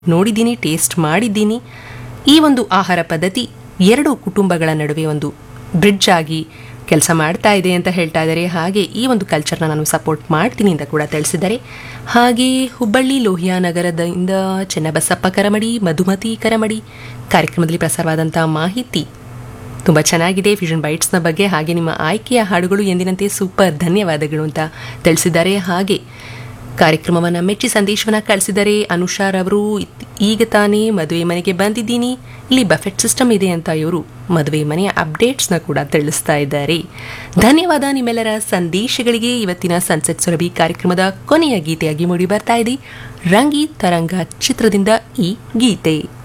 ನೋಡಿದ್ದೀನಿ ಟೇಸ್ಟ್ ಮಾಡಿದ್ದೀನಿ ಈ ಒಂದು ಆಹಾರ ಪದ್ಧತಿ ಎರಡು ಕುಟುಂಬಗಳ ನಡುವೆ ಒಂದು ಬ್ರಿಡ್ಜ್ ಆಗಿ ಕೆಲಸ ಮಾಡ್ತಾ ಇದೆ ಅಂತ ಹೇಳ್ತಾ ಇದ್ದಾರೆ ಹಾಗೆ ಈ ಒಂದು ಕಲ್ಚರ್ನ ನಾನು ಸಪೋರ್ಟ್ ಮಾಡ್ತೀನಿ ಅಂತ ಕೂಡ ತಿಳಿಸಿದ್ದಾರೆ ಹಾಗೆ ಹುಬ್ಬಳ್ಳಿ ಲೋಹಿಯಾ ನಗರದಿಂದ ಚೆನ್ನಬಸಪ್ಪ ಕರಮಡಿ ಮಧುಮತಿ ಕರಮಡಿ ಕಾರ್ಯಕ್ರಮದಲ್ಲಿ ಪ್ರಸಾರವಾದಂಥ ಮಾಹಿತಿ ತುಂಬ ಚೆನ್ನಾಗಿದೆ ಫ್ಯೂಷನ್ ಬೈಟ್ಸ್ನ ಬಗ್ಗೆ ಹಾಗೆ ನಿಮ್ಮ ಆಯ್ಕೆಯ ಹಾಡುಗಳು ಎಂದಿನಂತೆ ಸೂಪರ್ ಧನ್ಯವಾದಗಳು ಅಂತ ತಿಳಿಸಿದ್ದಾರೆ ಹಾಗೆ ಕಾರ್ಯಕ್ರಮವನ್ನು ಮೆಚ್ಚಿ ಸಂದೇಶವನ್ನು ಕಳಿಸಿದ್ದಾರೆ ಅನುಷಾರ್ ಅವರು ಇತ್- ಈಗ ತಾನೇ ಮದುವೆ ಮನೆಗೆ ಬಂದಿದ್ದೀನಿ ಇಲ್ಲಿ ಬಫೆಟ್ ಸಿಸ್ಟಮ್ ಇದೆ ಅಂತ ಇವರು ಮದುವೆ ಮನೆಯ ಅಪ್ಡೇಟ್ಸ್ನ ಕೂಡ ತಿಳಿಸ್ತಾ ಇದ್ದಾರೆ ಧನ್ಯವಾದ ನಿಮ್ಮೆಲ್ಲರ ಸಂದೇಶಗಳಿಗೆ ಇವತ್ತಿನ ಸನ್ಸೆಟ್ ಸುರಭಿ ಕಾರ್ಯಕ್ರಮದ ಕೊನೆಯ ಗೀತೆಯಾಗಿ ಮೂಡಿ ಬರ್ತಾ ಇದೆ ರಂಗಿ ತರಂಗ ಚಿತ್ರದಿಂದ ಈ ಗೀತೆ